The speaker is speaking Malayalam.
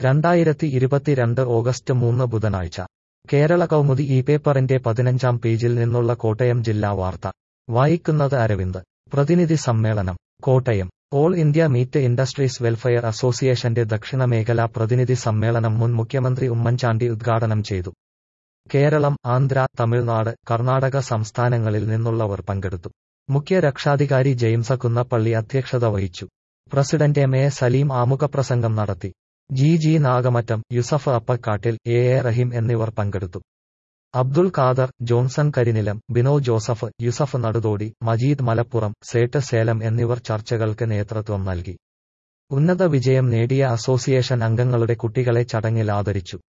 രണ്ടായിരത്തി ഇരുപത്തിരണ്ട് ഓഗസ്റ്റ് മൂന്ന് ബുധനാഴ്ച കേരള കൗമുദി ഈ പേപ്പറിന്റെ പതിനഞ്ചാം പേജിൽ നിന്നുള്ള കോട്ടയം ജില്ലാ വാർത്ത വായിക്കുന്നത് അരവിന്ദ് പ്രതിനിധി സമ്മേളനം Kottayam all India meet industries welfare അസോസിയേഷന്റെ ദക്ഷിണ മേഖലാ പ്രതിനിധി സമ്മേളനം മുൻ മുഖ്യമന്ത്രി ഉമ്മൻചാണ്ടി ഉദ്ഘാടനം ചെയ്തു കേരളം ആന്ധ്ര തമിഴ്നാട് കർണാടക സംസ്ഥാനങ്ങളിൽ നിന്നുള്ളവർ പങ്കെടുത്തു മുഖ്യ രക്ഷാധികാരി ജെയിംസ് കുന്നപ്പള്ളി അധ്യക്ഷത വഹിച്ചു പ്രസിഡന്റ് എം എ സലീം ആമുഖപ്രസംഗം നടത്തി G G Nagamattam Yusuf Appakkattil A A Raheem എന്നിവർ പങ്കെടുത്തു അബ്ദുൾ ഖാദർ ജോൺസൺ കരിനിലം ബിനോ ജോസഫ് യുസഫ് നടുതോടി മജീദ് മലപ്പുറം സേട്ട് സേലം എന്നിവർ ചർച്ചകൾക്ക് നേതൃത്വം നൽകി ഉന്നത വിജയം നേടിയ അസോസിയേഷൻ അംഗങ്ങളുടെ കുട്ടികളെ ചടങ്ങിൽ ആദരിച്ചു